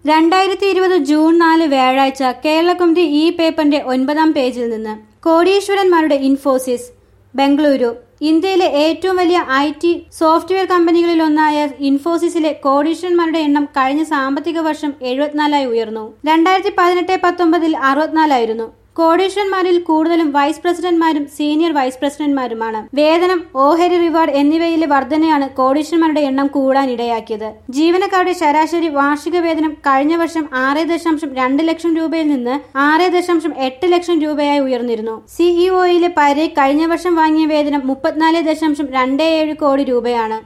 രണ്ടായിരത്തി ഇരുപത് ജൂൺ നാല് വ്യാഴാഴ്ച കേരള കൗമുദി ഈ പേപ്പറിന്റെ ഒൻപതാം പേജിൽ നിന്ന് കോടീശ്വരന്മാരുടെ ഇൻഫോസിസ് ബംഗളൂരു ഇന്ത്യയിലെ ഏറ്റവും വലിയ ഐ ടി സോഫ്റ്റ്വെയർ കമ്പനികളിലൊന്നായ ഇൻഫോസിസിലെ കോടീശ്വരന്മാരുടെ എണ്ണം കഴിഞ്ഞ സാമ്പത്തിക വർഷം എഴുപത്തിനാലായി ഉയർന്നു രണ്ടായിരത്തി പതിനെട്ട് പത്തൊമ്പതിൽ അറുപത്തിനാലായിരുന്നു കോടീശ്വരന്മാരിൽ കൂടുതലും വൈസ് പ്രസിഡന്റ്മാരും സീനിയർ വൈസ് പ്രസിഡന്റ്മാരുമാണ് വേതനം ഓഹരി റിവാർഡ് എന്നിവയിലെ വർധനയാണ് കോടീശ്വരന്മാരുടെ എണ്ണം കൂടാനിടയാക്കിയത് ജീവനക്കാരുടെ ശരാശരി വാർഷിക വേതനം കഴിഞ്ഞ വർഷം ആറ് ദശാംശം രണ്ട് ലക്ഷം രൂപയിൽ നിന്ന് ആറ് ദശാംശം എട്ട് ലക്ഷം രൂപയായി ഉയർന്നിരുന്നു സിഇഒയിലെ പരേഖ് കഴിഞ്ഞ വർഷം വാങ്ങിയ വേതനം മുപ്പത്തിനാല് ദശാംശം രണ്ട് ഏഴ് കോടി രൂപയാണ്